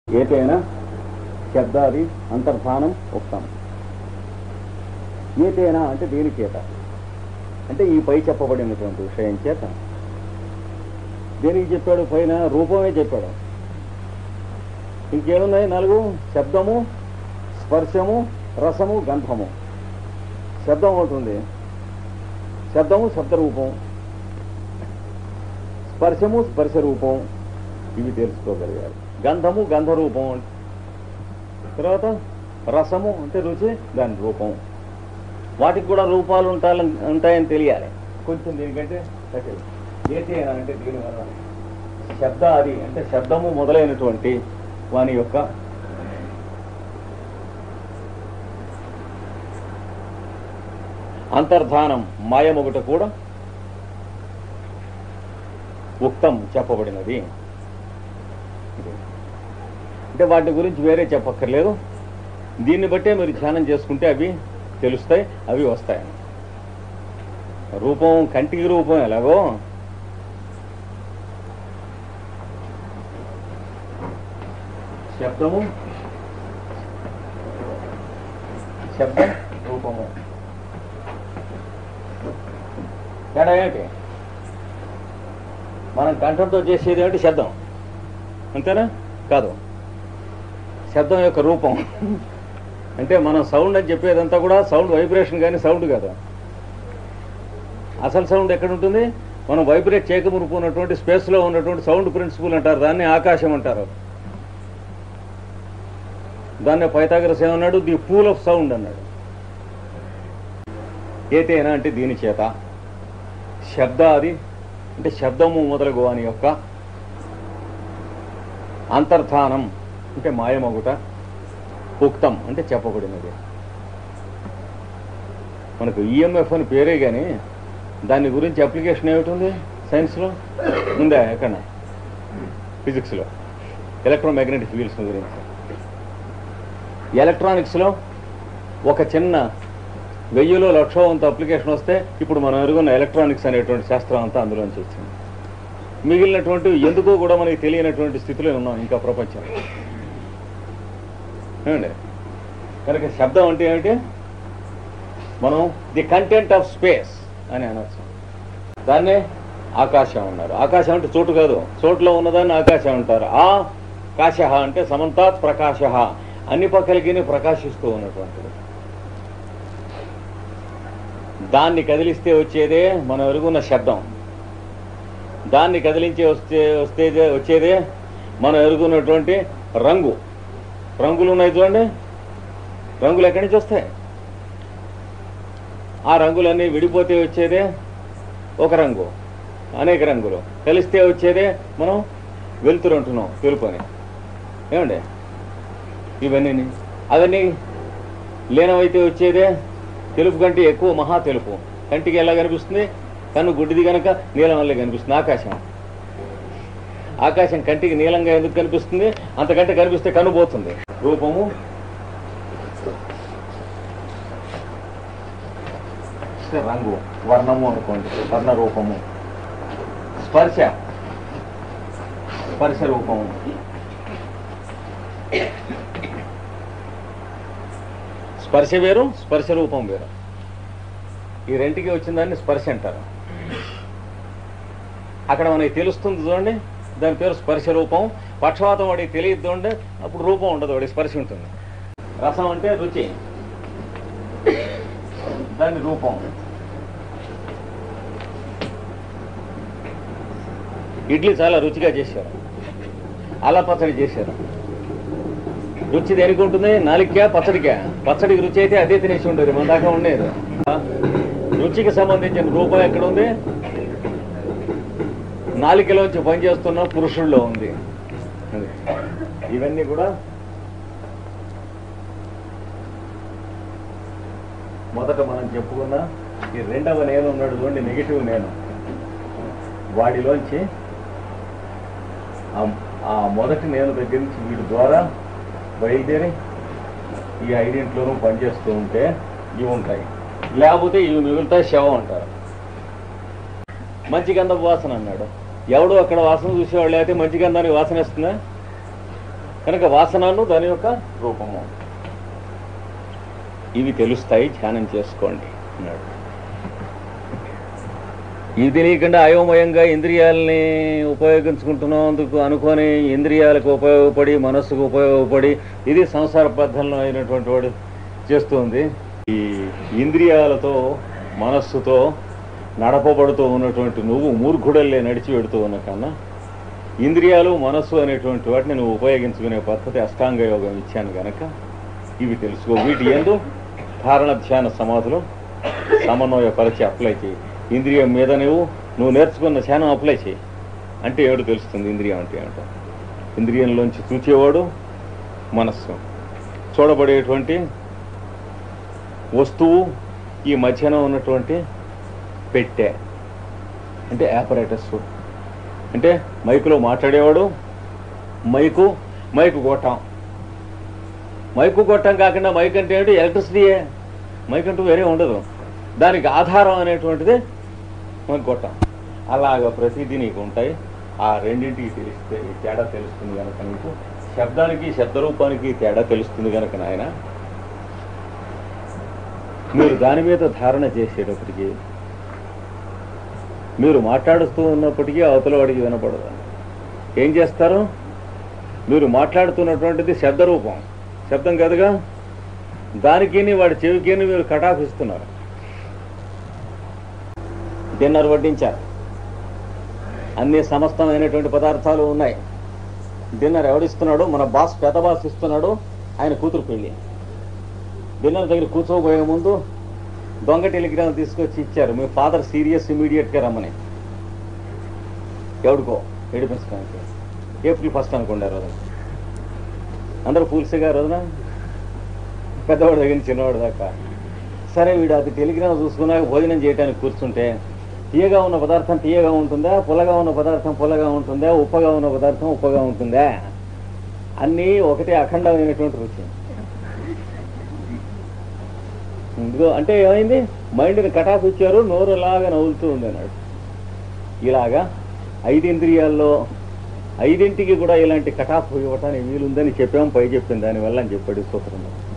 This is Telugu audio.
ఏతైనా శబ్దాది అంతర్ధానం ఉక్తం ఏతేనా అంటే దేని చేత అంటే ఈ పై చెప్పబడినటువంటి విషయం చేత దేనికి చెప్పాడు పైన రూపమే చెప్పాడు ఇంకేమున్నాయి నాలుగు శబ్దము స్పర్శము రసము గంధము శబ్దం అవుతుంది శబ్దము శబ్ద రూపం స్పర్శము స్పర్శ రూపం ఇవి తెలుసుకోగలిగారు గంధము గంధ రూపం తర్వాత రసము అంటే రుచి దాని రూపం వాటికి కూడా రూపాలు ఉంటాయని ఉంటాయని తెలియాలి కొంచెం దీనికంటే కఠినం ఏంటి అని అంటే దీనివల్ల శబ్దాది అంటే శబ్దము మొదలైనటువంటి వాని యొక్క అంతర్ధానం మాయమొకట కూడా ఉక్తం చెప్పబడినది అంటే వాటి గురించి వేరే చెప్పక్కర్లేదు దీన్ని బట్టే మీరు ధ్యానం చేసుకుంటే అవి తెలుస్తాయి అవి వస్తాయి రూపం కంటికి రూపం ఎలాగో శబ్దము శబ్దం రూపము తేడా ఏంటి మనం కంఠంతో చేసేది ఏమిటి శబ్దం అంతేనా కాదు శబ్దం యొక్క రూపం అంటే మనం సౌండ్ అని చెప్పేదంతా కూడా సౌండ్ వైబ్రేషన్ కానీ సౌండ్ కాదు అసలు సౌండ్ ఎక్కడ ఉంటుంది మనం వైబ్రేట్ చేయకమునుపు ఉన్నటువంటి స్పేస్లో ఉన్నటువంటి సౌండ్ ప్రిన్సిపల్ అంటారు దాన్ని ఆకాశం అంటారు దాన్ని పైతాగరస్ ఏమన్నాడు ది పూల్ ఆఫ్ సౌండ్ అన్నాడు ఏతేనా అంటే దీని చేత శబ్దాది అంటే శబ్దము మొదలగు అని యొక్క అంతర్ధానం అంటే మాయమగుట ఉక్తం అంటే చెప్పబడినది మనకు ఈఎంఎఫ్ అని పేరే కానీ దాని గురించి అప్లికేషన్ ఏమిటి సైన్స్లో ఉందా ఎక్కడ ఫిజిక్స్లో ఎలక్ట్రోమాగ్నెటిక్ ఫీల్డ్స్ గురించి ఎలక్ట్రానిక్స్లో ఒక చిన్న వెయ్యిలో లక్ష వంత అప్లికేషన్ వస్తే ఇప్పుడు మనం ఎరుగున్న ఎలక్ట్రానిక్స్ అనేటువంటి శాస్త్రం అంతా అందులోంచి వచ్చింది మిగిలినటువంటి ఎందుకో కూడా మనకి తెలియనటువంటి స్థితిలో ఉన్నాం ఇంకా ప్రపంచం ఏమండి కనుక శబ్దం అంటే ఏమిటి మనం ది కంటెంట్ ఆఫ్ స్పేస్ అని అనొచ్చు దాన్నే ఆకాశం అన్నారు ఆకాశం అంటే చోటు కాదు చోటులో ఉన్నదాన్ని ఆకాశం అంటారు ఆ కాశ అంటే సమంతాత్ ప్రకాశ అన్ని పక్కలకి ప్రకాశిస్తూ ఉన్నటువంటిది దాన్ని కదిలిస్తే వచ్చేదే మనం ఎరుగున్న శబ్దం దాన్ని కదిలించి వస్తే వస్తే వచ్చేదే మనం ఎరుగున్నటువంటి రంగు రంగులు ఉన్నాయి చూడండి రంగులు ఎక్కడి నుంచి వస్తాయి ఆ రంగులన్నీ విడిపోతే వచ్చేదే ఒక రంగు అనేక రంగులు కలిస్తే వచ్చేదే మనం వెలుతురు అంటున్నాం తెలుపు అని ఏమండి ఇవన్నీ అవన్నీ లీనమైతే వచ్చేదే తెలుపు కంటే ఎక్కువ మహా తెలుపు కంటికి ఎలా కనిపిస్తుంది కన్ను గుడ్డిది కనుక నీలం వల్లే కనిపిస్తుంది ఆకాశం ఆకాశం కంటికి నీలంగా ఎందుకు కనిపిస్తుంది అంతకంటే కనిపిస్తే కన్ను పోతుంది రూపము రంగు వర్ణము అనుకోండి వర్ణ రూపము స్పర్శ స్పర్శ రూపము స్పర్శ వేరు స్పర్శ రూపం వేరు ఈ రెంటికి వచ్చిన దాన్ని స్పర్శ అంటారు అక్కడ మనకి తెలుస్తుంది చూడండి దాని పేరు స్పర్శ రూపం పక్షవాతం వాడికి తెలియదు చూడండి అప్పుడు రూపం ఉండదు వాడికి స్పర్శ ఉంటుంది రసం అంటే రుచి దాని రూపం ఇడ్లీ చాలా రుచిగా చేశారు అలా పచ్చడి చేశారు రుచి దేనికి ఉంటుంది నాలుగుకా పచ్చడికా పచ్చడికి రుచి అయితే అదే తినేసి ఉండేది మన దాకా ఉండేది రుచికి సంబంధించిన రూపం ఎక్కడ ఉంది నాలుకలోంచి పనిచేస్తున్న పురుషుల్లో ఉంది అది. ఇవన్నీ కూడా మొదట మనం చెప్పుకున్న ఈ రెండవ నేను ఉన్నాడు చూడండి నెగిటివ్ నేను వాడిలోంచి ఆ- ఆ మొదటి నేను దగ్గర నుంచి వీడి ద్వారా బయలుదేరి ఈ ఐడెంట్లోనూ పనిచేస్తూ ఉంటే ఇవి ఉంటాయి లేకపోతే ఇవి మిగులుతాయి శవం అంటారు మంచి గంధపు వాసన అన్నాడు ఎవడు అక్కడ వాసన చూసేవాళ్ళు అయితే మంచి గంధానికి వాసన ఇస్తుందా కనుక వాసనను దాని యొక్క రూపము ఇవి తెలుస్తాయి ధ్యానం చేసుకోండి అన్నాడు ఇవి తెలియకుండా అయోమయంగా ఇంద్రియాలని ఉపయోగించుకుంటున్నందుకు అనుకొని ఇంద్రియాలకు ఉపయోగపడి మనస్సుకు ఉపయోగపడి ఇది సంసార బద్ధంలో అయినటువంటి వాడు చేస్తుంది ఈ ఇంద్రియాలతో మనస్సుతో నడపబడుతూ ఉన్నటువంటి నువ్వు మూర్ఖుడల్లే నడిచి వెడుతూ ఉన్న కన్నా ఇంద్రియాలు మనస్సు అనేటువంటి వాటిని నువ్వు ఉపయోగించుకునే పద్ధతి అష్టాంగ యోగం ఇచ్చాను గనక ఇవి తెలుసుకో వీటి ఎందు ధారణ ధ్యాన సమాధులు సమన్వయపరిచి అప్లై చేయి ఇంద్రియం మీద నువ్వు నువ్వు నేర్చుకున్న ధ్యానం అప్లై చేయి అంటే ఏడు తెలుస్తుంది ఇంద్రియం అంటే ఏమిటో ఇంద్రియంలోంచి చూచేవాడు మనస్సు చూడబడేటువంటి వస్తువు ఈ మధ్యన ఉన్నటువంటి పెట్టె అంటే యాపరేటస్ అంటే మైకులో మాట్లాడేవాడు మైకు మైకు గొట్టం మైకు గొట్టం కాకుండా మైక్ అంటే ఏంటి ఎలక్ట్రిసిటీయే మైక్ అంటూ వేరే ఉండదు దానికి ఆధారం అనేటువంటిది మైక్ గొట్టం అలాగ ప్రతిదీ నీకు ఉంటాయి ఆ రెండింటికి తెలిస్తే ఈ తేడా తెలుస్తుంది కనుక నీకు శబ్దానికి శబ్దరూపానికి తేడా తెలుస్తుంది కనుక నాయన మీరు దాని మీద ధారణ చేసేటప్పటికి మీరు మాట్లాడుతూ ఉన్నప్పటికీ అవతల వాడికి వినపడదు ఏం చేస్తారు మీరు మాట్లాడుతున్నటువంటిది శబ్దరూపం శబ్దం కాదుగా దానికి వాడి చెవికి మీరు కటాఫిస్తున్నారు డిన్నర్ వడ్డించారు అన్ని సమస్తమైనటువంటి పదార్థాలు ఉన్నాయి డిన్నర్ ఎవడిస్తున్నాడు మన బాస్ పెద్ద బాస్ ఇస్తున్నాడు ఆయన కూతురు పెళ్ళి డిన్నర్ దగ్గర కూర్చోబోయే ముందు దొంగ టెలిగ్రామ్ తీసుకొచ్చి ఇచ్చారు మీ ఫాదర్ సీరియస్ ఇమీడియట్గా రమ్మని ఎవడుకో ఏడిపించడానికి ఏప్రిల్ ఫస్ట్ అనుకోండి ఆ రోజున అందరూ పూల్సేగా రోజున పెద్దవాడు దగ్గర నుంచి చిన్నవాడు దాకా సరే వీడు అది టెలిగ్రామ్ చూసుకున్నాక భోజనం చేయడానికి కూర్చుంటే తీయగా ఉన్న పదార్థం తీయగా ఉంటుందా పుల్లగా ఉన్న పదార్థం పుల్లగా ఉంటుందా ఉప్పగా ఉన్న పదార్థం ఉప్పగా ఉంటుందా అన్నీ ఒకటే అఖండమైనటువంటి రుచి ఇదిగో అంటే ఏమైంది మైండ్ని కటాఫ్ ఇచ్చారు నోరు లాగా నవ్వులుతూ ఉంది అన్నాడు ఇలాగా ఐదింద్రియాల్లో ఐదింటికి కూడా ఇలాంటి కటాఫ్ ఇవ్వటానికి వీలుందని చెప్పాం పై చెప్పింది దానివల్ల అని చెప్పాడు ఈ సూత్రంలో